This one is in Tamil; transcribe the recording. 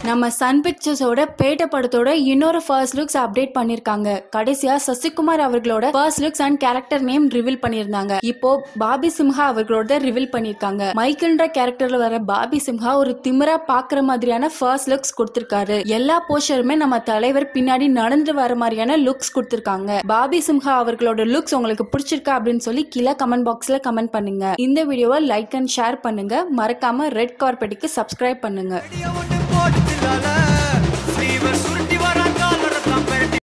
நம்ம சன் பிக்சர்ஸோட பேட்ட படத்தோட இன்னொரு ஃபர்ஸ்ட் லுக்ஸ் அப்டேட் பண்ணிருக்காங்க கடைசியா சசிகுமார் அவர்களோட first looks and character name reveal பண்ணிருந்தாங்க இப்போ பாபி சிம்ஹா அவர்களோட ரிவீல் பண்ணிருக்காங்க மைக்கேல்ன்ற கேரக்டர்ல வர பாபி சிம்ஹா ஒரு திமிரா பாக்குற மாதிரியான ஃபர்ஸ்ட் லுக்ஸ் கொடுத்திருக்காரு எல்லா போஸ்டருமே நம்ம தலைவர் பின்னாடி நடந்து வர மாதிரியான லுக்ஸ் கொடுத்திருக்காங்க பாபி சிம்ஹா அவர்களோட லுக்ஸ் உங்களுக்கு பிடிச்சிருக்கா அப்படின்னு சொல்லி கீழே கமெண்ட் பாக்ஸ்ல கமெண்ட் பண்ணுங்க இந்த வீடியோவை லைக் அண்ட் ஷேர் பண்ணுங்க மறக்காம ரெட் கார்பெட்டுக்கு சப்ஸ்கிரைப் பண்ணுங்க வெடிய ஒண்ணு போட்டு தில்லால